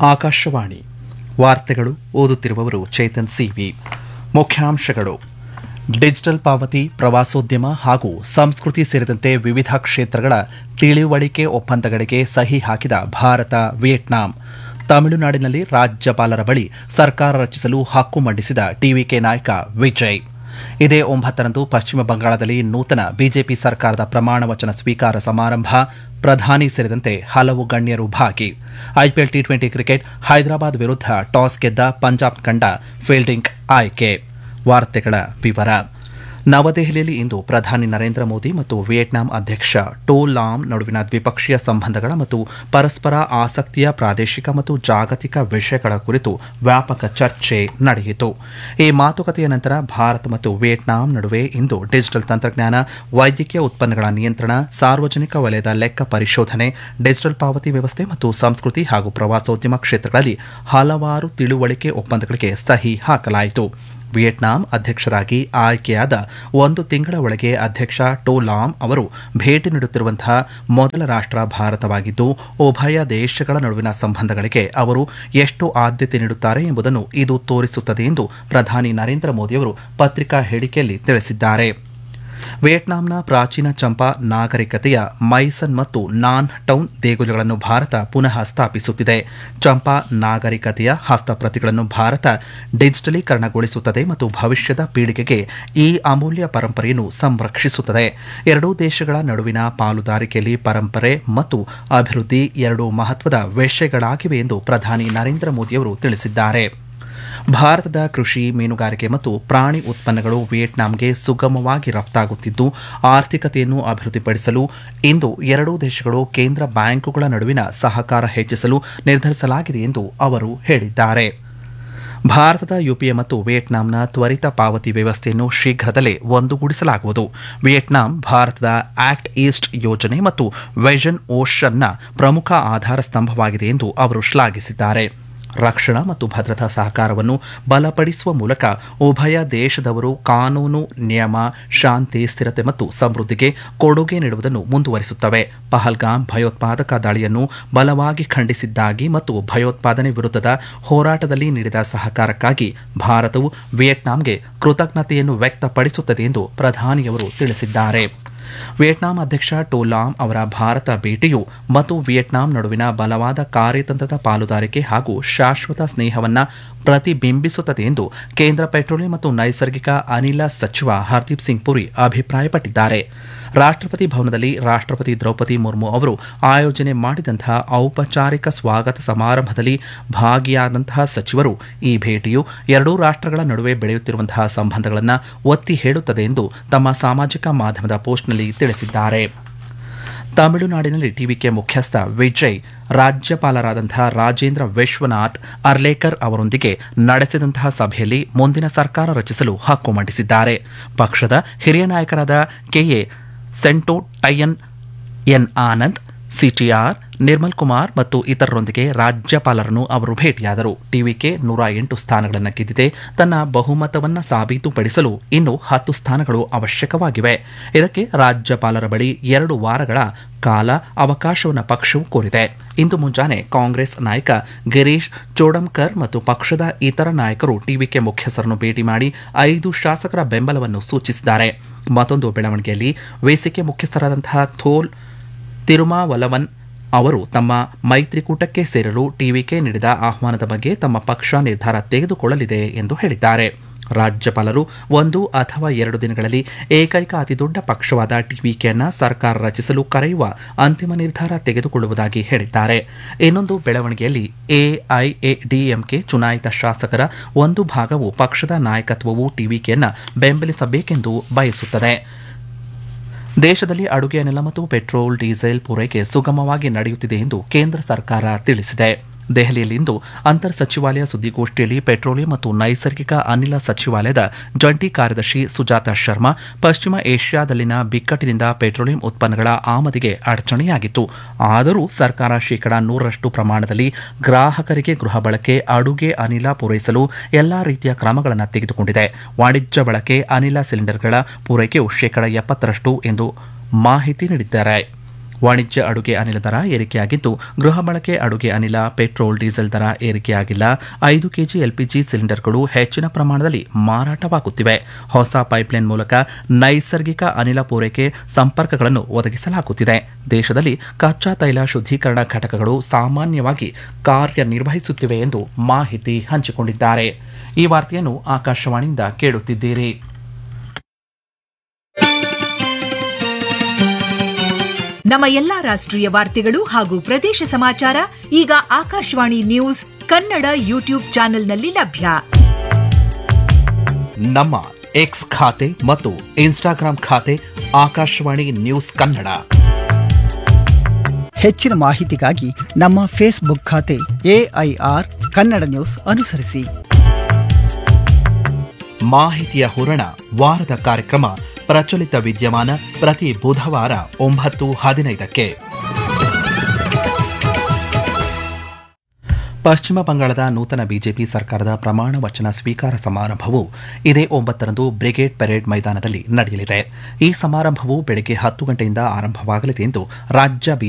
ಆಕಾಶವಾಣಿ ವಾರ್ತೆಗಳು ಓದುತ್ತಿರುವವರು ಚೇತನ್ ಸಿವಿ ಮುಖ್ಯಾಂಶಗಳು ಡಿಜಿಟಲ್ ಪಾವತಿ ಪ್ರವಾಸೋದ್ಯಮ ಹಾಗೂ ಸಂಸ್ಕೃತಿ ಸೇರಿದಂತೆ ವಿವಿಧ ಕ್ಷೇತ್ರಗಳ ತಿಳಿವಳಿಕೆ ಒಪ್ಪಂದಗಳಿಗೆ ಸಹಿ ಹಾಕಿದ ಭಾರತ ವಿಯೆಟ್ನಾಂ ತಮಿಳುನಾಡಿನಲ್ಲಿ ರಾಜ್ಯಪಾಲರ ಬಳಿ ಸರ್ಕಾರ ರಚಿಸಲು ಹಕ್ಕು ಮಂಡಿಸಿದ ಟಿವಿಕೆ ನಾಯಕ ವಿಜಯ್ ಇದೇ ಒಂಬತ್ತರಂದು ಪಶ್ಚಿಮ ಬಂಗಾಳದಲ್ಲಿ ನೂತನ ಬಿಜೆಪಿ ಸರ್ಕಾರದ ಪ್ರಮಾಣ ವಚನ ಸ್ವೀಕಾರ ಸಮಾರಂಭ ಪ್ರಧಾನಿ ಸೇರಿದಂತೆ ಹಲವು ಗಣ್ಯರು ಭಾಗಿ IPL T twenty cricket Hyderabad ವಿರುದ್ಧ ಟಾಸ್ ಗೆದ್ದ ಪಂಜಾಬ್ ತಂಡ ಫೀಲ್ಡಿಂಗ್ ಆಯ್ಕೆ ವಾರ್ತೆಗಳ ವಿವರ ನವದೆಹಲಿಯಲ್ಲಿ ಇಂದು ಪ್ರಧಾನಿ ನರೇಂದ್ರ ಮೋದಿ ಮತ್ತು ವಿಯೆಟ್ನಾಂ ಅಧ್ಯಕ್ಷ ಟೋ ಲಾಮ್ ನಡುವಿನ ದ್ವಿಪಕ್ಷೀಯ ಸಂಬಂಧಗಳ ಮತ್ತು ಪರಸ್ಪರ ಆಸಕ್ತಿಯ ಪ್ರಾದೇಶಿಕ ಮತ್ತು ಜಾಗತಿಕ ವಿಷಯಗಳ ಕುರಿತು ವ್ಯಾಪಕ ಚರ್ಚೆ ನಡೆಯಿತು ಈ ಮಾತುಕತೆಯ ನಂತರ ಭಾರತ ಮತ್ತು ವಿಯೆಟ್ನಾಂ ನಡುವೆ ಇಂದು ಡಿಜಿಟಲ್ ತಂತ್ರಜ್ಞಾನ ವೈದ್ಯಕೀಯ ಉತ್ಪನ್ನಗಳ ನಿಯಂತ್ರಣ ಸಾರ್ವಜನಿಕ ವಲಯದ ಲೆಕ್ಕ ಪರಿಶೋಧನೆ ಡಿಜಿಟಲ್ ಪಾವತಿ ವ್ಯವಸ್ಥೆ ಮತ್ತು ಸಂಸ್ಕೃತಿ ಹಾಗೂ ಪ್ರವಾಸೋದ್ಯಮ ಕ್ಷೇತ್ರಗಳಲ್ಲಿ ಹಲವಾರು ತಿಳುವಳಿಕೆ ಒಪ್ಪಂದಗಳಿಗೆ ಸಹಿ ಹಾಕಲಾಯಿತು ವಿಯೆಟ್ನಾಂ ಅಧ್ಯಕ್ಷರಾಗಿ ಆಯ್ಕೆಯಾದ ಒಂದು ತಿಂಗಳ ಒಳಗೆ ಅಧ್ಯಕ್ಷ ಟೋ ಲಾಮ್ ಅವರು ಭೇಟಿ ನೀಡುತ್ತಿರುವಂತಹ ಮೊದಲ ರಾಷ್ಟ್ರ ಭಾರತವಾಗಿದ್ದು ಉಭಯ ದೇಶಗಳ ನಡುವಿನ ಸಂಬಂಧಗಳಿಗೆ ಅವರು ಎಷ್ಟು ಆದ್ಯತೆ ನೀಡುತ್ತಾರೆ ಎಂಬುದನ್ನು ಇದು ತೋರಿಸುತ್ತದೆ ಎಂದು ಪ್ರಧಾನಿ ನರೇಂದ್ರ ಮೋದಿಯವರು ಪತ್ರಿಕಾ ಹೇಳಿಕೆಯಲ್ಲಿ ತಿಳಿಸಿದ್ದಾರೆ ವಿಯೆಟ್ನಾಂನ ಪ್ರಾಚೀನ ಚಂಪಾ ನಾಗರಿಕತೆಯ ಮೈಸನ್ ಮತ್ತು ನಾನ್ ಟೌನ್ ದೇಗುಲಗಳನ್ನು ಭಾರತ ಪುನಃ ಸ್ಥಾಪಿಸುತ್ತಿದೆ ಚಂಪಾ ನಾಗರಿಕತೆಯ ಹಸ್ತಪ್ರತಿಗಳನ್ನು ಭಾರತ ಡಿಜಿಟಲೀಕರಣಗೊಳಿಸುತ್ತದೆ ಮತ್ತು ಭವಿಷ್ಯದ ಪೀಳಿಗೆಗೆ ಈ ಅಮೂಲ್ಯ ಪರಂಪರೆಯನ್ನು ಸಂರಕ್ಷಿಸುತ್ತದೆ ಎರಡೂ ದೇಶಗಳ ನಡುವಿನ ಪಾಲುದಾರಿಕೆಯಲ್ಲಿ ಪರಂಪರೆ ಮತ್ತು ಅಭಿವೃದ್ಧಿ ಎರಡು ಮಹತ್ವದ ವಿಷಯಗಳಾಗಿವೆ ಎಂದು ಪ್ರಧಾನಿ ನರೇಂದ್ರ ಮೋದಿಯವರು ತಿಳಿಸಿದ್ದಾರೆ ಭಾರತದ ಕೃಷಿ ಮೀನುಗಾರಿಕೆ ಮತ್ತು ಪ್ರಾಣಿ ಉತ್ಪನ್ನಗಳು ವಿಯೆಟ್ನಾಂಗೆ ಸುಗಮವಾಗಿ ರಫ್ತಾಗುತ್ತಿದ್ದು ಆರ್ಥಿಕತೆಯನ್ನು ಅಭಿವೃದ್ಧಿಪಡಿಸಲು ಇಂದು ಎರಡೂ ದೇಶಗಳು ಕೇಂದ್ರ ಬ್ಯಾಂಕುಗಳ ನಡುವಿನ ಸಹಕಾರ ಹೆಚ್ಚಿಸಲು ನಿರ್ಧರಿಸಲಾಗಿದೆ ಎಂದು ಅವರು ಹೇಳಿದ್ದಾರೆ ಭಾರತದ ಯುಪಿಎ ಮತ್ತು ವಿಯೆಟ್ನಾಂನ ತ್ವರಿತ ಪಾವತಿ ವ್ಯವಸ್ಥೆಯನ್ನು ಶೀಘ್ರದಲ್ಲೇ ಒಂದುಗೂಡಿಸಲಾಗುವುದು ವಿಯೆಟ್ನಾಂ ಭಾರತದ ಆಕ್ಟ್ ಈಸ್ಟ್ ಯೋಜನೆ ಮತ್ತು ವೆಷನ್ ಓಷನ್ನ ಪ್ರಮುಖ ಆಧಾರ ಸ್ತಂಭವಾಗಿದೆ ಎಂದು ಅವರು ಶ್ಲಾಘಿಸಿದ್ದಾರೆ ರಕ್ಷಣಾ ಮತ್ತು ಭದ್ರತಾ ಸಹಕಾರವನ್ನು ಬಲಪಡಿಸುವ ಮೂಲಕ ಉಭಯ ದೇಶದವರು ಕಾನೂನು ನಿಯಮ ಶಾಂತಿ ಸ್ಥಿರತೆ ಮತ್ತು ಸಮೃದ್ಧಿಗೆ ಕೊಡುಗೆ ನೀಡುವುದನ್ನು ಮುಂದುವರಿಸುತ್ತವೆ ಪಹಲ್ಗಾಮ್ ಭಯೋತ್ಪಾದಕ ದಾಳಿಯನ್ನು ಬಲವಾಗಿ ಖಂಡಿಸಿದ್ದಾಗಿ ಮತ್ತು ಭಯೋತ್ಪಾದನೆ ವಿರುದ್ಧದ ಹೋರಾಟದಲ್ಲಿ ನೀಡಿದ ಸಹಕಾರಕ್ಕಾಗಿ ಭಾರತವು ವಿಯೆಟ್ನಾಂಗೆ ಕೃತಜ್ಞತೆಯನ್ನು ವ್ಯಕ್ತಪಡಿಸುತ್ತದೆ ಎಂದು ಪ್ರಧಾನಿಯವರು ತಿಳಿಸಿದ್ದಾರೆ ವಿಯೆಟ್ನಾಂ ಅಧ್ಯಕ್ಷ ಟೋಲಾಮ್ ಅವರ ಭಾರತ ಭೇಟಿಯು ಮತ್ತು ವಿಯೆಟ್ನಾಂ ನಡುವಿನ ಬಲವಾದ ಕಾರ್ಯತಂತ್ರದ ಪಾಲುದಾರಿಕೆ ಹಾಗೂ ಶಾಶ್ವತ ಸ್ನೇಹವನ್ನು ಪ್ರತಿಬಿಂಬಿಸುತ್ತದೆ ಎಂದು ಕೇಂದ್ರ ಪೆಟ್ರೋಲಿಯಂ ಮತ್ತು ನೈಸರ್ಗಿಕ ಅನಿಲ ಸಚಿವ ಹರ್ದೀಪ್ ಸಿಂಗ್ ಪುರಿ ಅಭಿಪ್ರಾಯಪಟ್ಟಿದ್ದಾರೆ ರಾಷ್ಟ್ರಪತಿ ಭವನದಲ್ಲಿ ರಾಷ್ಟ್ರಪತಿ ದ್ರೌಪದಿ ಮುರ್ಮು ಅವರು ಆಯೋಜನೆ ಮಾಡಿದಂತಹ ಔಪಚಾರಿಕ ಸ್ವಾಗತ ಸಮಾರಂಭದಲ್ಲಿ ಭಾಗಿಯಾದಂತಹ ಸಚಿವರು ಈ ಭೇಟಿಯು ಎರಡೂ ರಾಷ್ಟ್ರಗಳ ನಡುವೆ ಬೆಳೆಯುತ್ತಿರುವಂತಹ ಸಂಬಂಧಗಳನ್ನು ಒತ್ತಿ ಹೇಳುತ್ತದೆ ಎಂದು ತಮ್ಮ ಸಾಮಾಜಿಕ ಮಾಧ್ಯಮದ ಪೋಸ್ಟ್ನಲ್ಲಿ ತಿಳಿಸಿದ್ದಾರೆ ತಮಿಳುನಾಡಿನಲ್ಲಿ ಟಿವಿಕೆ ಮುಖ್ಯಸ್ಥ ವಿಜಯ್ ರಾಜ್ಯಪಾಲರಾದಂತಹ ರಾಜೇಂದ್ರ ವಿಶ್ವನಾಥ್ ಅರ್ಲೇಕರ್ ಅವರೊಂದಿಗೆ ನಡೆಸಿದಂತಹ ಸಭೆಯಲ್ಲಿ ಮುಂದಿನ ಸರ್ಕಾರ ರಚಿಸಲು ಹಕ್ಕು ಮಂಡಿಸಿದ್ದಾರೆ ಪಕ್ಷದ ಹಿರಿಯ ನಾಯಕರಾದ ಕೆಎ ಸೆಂಟೋ ಟೈಯನ್ ಎನ್ ಆನಂದ್ ಸಿಟಿಆರ್ ನಿರ್ಮಲ್ ಕುಮಾರ್ ಮತ್ತು ಇತರರೊಂದಿಗೆ ರಾಜ್ಯಪಾಲರನ್ನು ಅವರು ಭೇಟಿಯಾದರು ಟಿವಿಕೆ ನೂರ ಎಂಟು ಸ್ಥಾನಗಳನ್ನು ಗೆದ್ದಿದೆ ತನ್ನ ಬಹುಮತವನ್ನು ಸಾಬೀತುಪಡಿಸಲು ಇನ್ನು ಹತ್ತು ಸ್ಥಾನಗಳು ಅವಶ್ಯಕವಾಗಿವೆ ಇದಕ್ಕೆ ರಾಜ್ಯಪಾಲರ ಬಳಿ ಎರಡು ವಾರಗಳ ಕಾಲ ಅವಕಾಶವನ್ನು ಪಕ್ಷವು ಕೋರಿದೆ ಇಂದು ಮುಂಜಾನೆ ಕಾಂಗ್ರೆಸ್ ನಾಯಕ ಗಿರೀಶ್ ಚೋಡಂಕರ್ ಮತ್ತು ಪಕ್ಷದ ಇತರ ನಾಯಕರು ಟಿವಿಕೆ ಮುಖ್ಯಸ್ಥರನ್ನು ಭೇಟಿ ಮಾಡಿ ಐದು ಶಾಸಕರ ಬೆಂಬಲವನ್ನು ಸೂಚಿಸಿದ್ದಾರೆ ಮತ್ತೊಂದು ಬೆಳವಣಿಗೆಯಲ್ಲಿ ವೇಸಿಕೆ ಮುಖ್ಯಸ್ಥರಾದಂತಹ ಥೋಲ್ ತಿರುಮಾವಲವನ್ ಅವರು ತಮ್ಮ ಮೈತ್ರಿಕೂಟಕ್ಕೆ ಸೇರಲು ಟಿವಿಕೆ ನೀಡಿದ ಆಹ್ವಾನದ ಬಗ್ಗೆ ತಮ್ಮ ಪಕ್ಷ ನಿರ್ಧಾರ ತೆಗೆದುಕೊಳ್ಳಲಿದೆ ಎಂದು ಹೇಳಿದ್ದಾರೆ ರಾಜ್ಯಪಾಲರು ಒಂದು ಅಥವಾ ಎರಡು ದಿನಗಳಲ್ಲಿ ಏಕೈಕ ಅತಿದೊಡ್ಡ ಪಕ್ಷವಾದ ಟಿವಿಕೆಯನ್ನು ಸರ್ಕಾರ ರಚಿಸಲು ಕರೆಯುವ ಅಂತಿಮ ನಿರ್ಧಾರ ತೆಗೆದುಕೊಳ್ಳುವುದಾಗಿ ಹೇಳಿದ್ದಾರೆ ಇನ್ನೊಂದು ಬೆಳವಣಿಗೆಯಲ್ಲಿ ಎಐಎಡಿಎಂಕೆ ಚುನಾಯಿತ ಶಾಸಕರ ಒಂದು ಭಾಗವು ಪಕ್ಷದ ನಾಯಕತ್ವವು ಟಿವಿಕೆಯನ್ನು ಬೆಂಬಲಿಸಬೇಕೆಂದು ಬಯಸುತ್ತದೆ ದೇಶದಲ್ಲಿ ಅಡುಗೆ ಅನಿಲ ಮತ್ತು ಪೆಟ್ರೋಲ್ ಡೀಸೆಲ್ ಪೂರೈಕೆ ಸುಗಮವಾಗಿ ನಡೆಯುತ್ತಿದೆ ಎಂದು ಕೇಂದ್ರ ಸರ್ಕಾರ ತಿಳಿಸಿದೆ ದೆಹಲಿಯಲ್ಲಿಂದು ಅಂತರ್ ಸಚಿವಾಲಯ ಸುದ್ದಿಗೋಷ್ಠಿಯಲ್ಲಿ ಪೆಟ್ರೋಲಿಯಂ ಮತ್ತು ನೈಸರ್ಗಿಕ ಅನಿಲ ಸಚಿವಾಲಯದ ಜಂಟಿ ಕಾರ್ಯದರ್ಶಿ ಸುಜಾತ ಶರ್ಮಾ ಪಶ್ಚಿಮ ಏಷ್ಯಾದಲ್ಲಿನ ಬಿಕ್ಕಟ್ಟಿನಿಂದ ಪೆಟ್ರೋಲಿಯಂ ಉತ್ಪನ್ನಗಳ ಆಮದಿಗೆ ಅಡಚಣೆಯಾಗಿತ್ತು ಆದರೂ ಸರ್ಕಾರ ಶೇಕಡಾ ನೂರರಷ್ಟು ಪ್ರಮಾಣದಲ್ಲಿ ಗ್ರಾಹಕರಿಗೆ ಗೃಹ ಬಳಕೆ ಅಡುಗೆ ಅನಿಲ ಪೂರೈಸಲು ಎಲ್ಲಾ ರೀತಿಯ ಕ್ರಮಗಳನ್ನು ತೆಗೆದುಕೊಂಡಿದೆ ವಾಣಿಜ್ಯ ಬಳಕೆ ಅನಿಲ ಸಿಲಿಂಡರ್ಗಳ ಪೂರೈಕೆಯು ಶೇಕಡಾ ಎಪ್ಪತ್ತರಷ್ಟು ಎಂದು ಮಾಹಿತಿ ನೀಡಿದ್ದಾರೆ ವಾಣಿಜ್ಯ ಅಡುಗೆ ಅನಿಲ ದರ ಏರಿಕೆಯಾಗಿದ್ದು ಗೃಹ ಬಳಕೆ ಅಡುಗೆ ಅನಿಲ ಪೆಟ್ರೋಲ್ ಡೀಸೆಲ್ ದರ ಏರಿಕೆಯಾಗಿಲ್ಲ ಐದು ಕೆಜಿ ಎಲ್ಪಿಜಿ ಸಿಲಿಂಡರ್ಗಳು ಹೆಚ್ಚಿನ ಪ್ರಮಾಣದಲ್ಲಿ ಮಾರಾಟವಾಗುತ್ತಿವೆ ಹೊಸ ಪೈಪ್ಲೈನ್ ಮೂಲಕ ನೈಸರ್ಗಿಕ ಅನಿಲ ಪೂರೈಕೆ ಸಂಪರ್ಕಗಳನ್ನು ಒದಗಿಸಲಾಗುತ್ತಿದೆ ದೇಶದಲ್ಲಿ ಕಚ್ಚಾ ತೈಲ ಶುದ್ದೀಕರಣ ಘಟಕಗಳು ಸಾಮಾನ್ಯವಾಗಿ ಕಾರ್ಯನಿರ್ವಹಿಸುತ್ತಿವೆ ಎಂದು ಮಾಹಿತಿ ಹಂಚಿಕೊಂಡಿದ್ದಾರೆ ಈ ವಾರ್ತೆಯನ್ನು ಆಕಾಶವಾಣಿಯಿಂದ ಕೇಳುತ್ತಿದ್ದೀರಿ ನಮ್ಮ ಎಲ್ಲಾ ರಾಷ್ಟ್ರೀಯ ವಾರ್ತೆಗಳು ಹಾಗೂ ಪ್ರದೇಶ ಸಮಾಚಾರ ಈಗ ಆಕಾಶವಾಣಿ ನ್ಯೂಸ್ ಕನ್ನಡ ಯೂಟ್ಯೂಬ್ ಚಾನೆಲ್ನಲ್ಲಿ ಲಭ್ಯ ನಮ್ಮ ಎಕ್ಸ್ ಖಾತೆ ಮತ್ತು ಇನ್ಸ್ಟಾಗ್ರಾಂ ಖಾತೆ ಆಕಾಶವಾಣಿ ನ್ಯೂಸ್ ಕನ್ನಡ ಹೆಚ್ಚಿನ ಮಾಹಿತಿಗಾಗಿ ನಮ್ಮ ಫೇಸ್ಬುಕ್ ಖಾತೆ ಎಐಆರ್ ಕನ್ನಡ ನ್ಯೂಸ್ ಅನುಸರಿಸಿ ಮಾಹಿತಿಯ ಹೂರಣ ವಾರದ ಕಾರ್ಯಕ್ರಮ ಪ್ರಚಲಿತ ವಿದ್ಯಮಾನ ಪ್ರತಿ ಬುಧವಾರ ಒಂಬತ್ತು ಹದಿನೈದಕ್ಕೆ ಪಶ್ಚಿಮ ಬಂಗಾಳದ ನೂತನ ಬಿಜೆಪಿ ಸರ್ಕಾರದ ಪ್ರಮಾಣ ವಚನ ಸ್ವೀಕಾರ ಸಮಾರಂಭವು ಇದೇ ಒಂಬತ್ತರಂದು ಬ್ರಿಗೇಡ್ ಪೆರೇಡ್ ಮೈದಾನದಲ್ಲಿ ನಡೆಯಲಿದೆ ಈ ಸಮಾರಂಭವು ಬೆಳಗ್ಗೆ ಹತ್ತು ಗಂಟೆಯಿಂದ ಆರಂಭವಾಗಲಿದೆ ಎಂದು ರಾಜ್ಯ